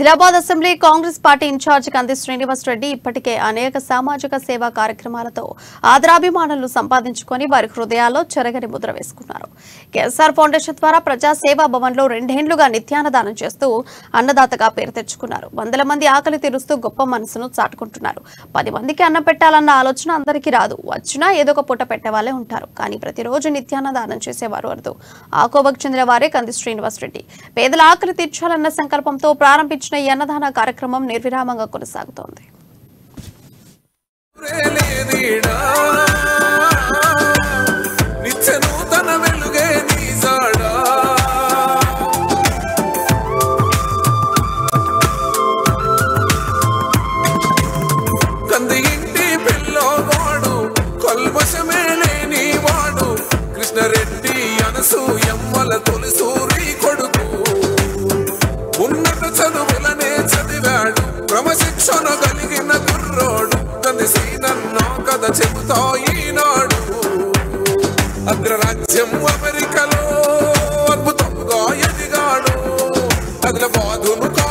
దిలాబాద్ assembly Congress party incharge Kandi Srinivas Reddy ఇప్పటికే అనేక సామాజిక సేవా కార్యక్రమాలతో ఆదరాభిమానులు సంపాదించుకొని వారి హృదయాల్లో చెరగని ముద్ర వేసుకున్నారు కేఎస్ఆర్ ఫౌండేషన్ ద్వారా ప్రజా సేవా భవన్ లో రెండేండ్లుగా నిత్యాన్నదానం చేస్తూ అన్నదాతగా పేరు తెచ్చుకున్నారు వందల మంది ఆకలి తీరుస్తూ గొప్ప మనసును చాటుకుంటున్నారు పది మందికి అన్నం పెట్టాలన్న ఆలోచన అందరికీ రాదు వచ్చినా ఏదో ఒక పూట పెట్టేవాళ్ళే ఉంటారు కానీ ప్రతిరోజు నిత్యాన్నదానం చేసేవారు అరుదు ఆకోవకు చెందిన వారే కంది శ్రీనివాస్ రెడ్డి పేదల ఆకలి తీర్చాలన్న సంకల్పంతో ప్రారంభించిన ఈ అన్నదాన కార్యక్రమం నిర్విరామంగా కొనసాగుతోంది లేదీడా నిత్య నూతన వెలుగే నీ జాడా కంది ఇంటి పిల్లోవాడు కల్మషమే లేని వాడు కృష్ణరెడ్డి అనసూయమ్మల తొలిసూరి కొడుకు ఉన్నత చదువులనే చదివాడు క్రమశిక్షణ కలిగిన కుర్రోడు కలిసి నన్నో కథ చెబుతా ఈనాడు అగ్రరాజ్యం అమెరికలో అద్భుతంగా ఎదిగాడు అదిల బాధును కా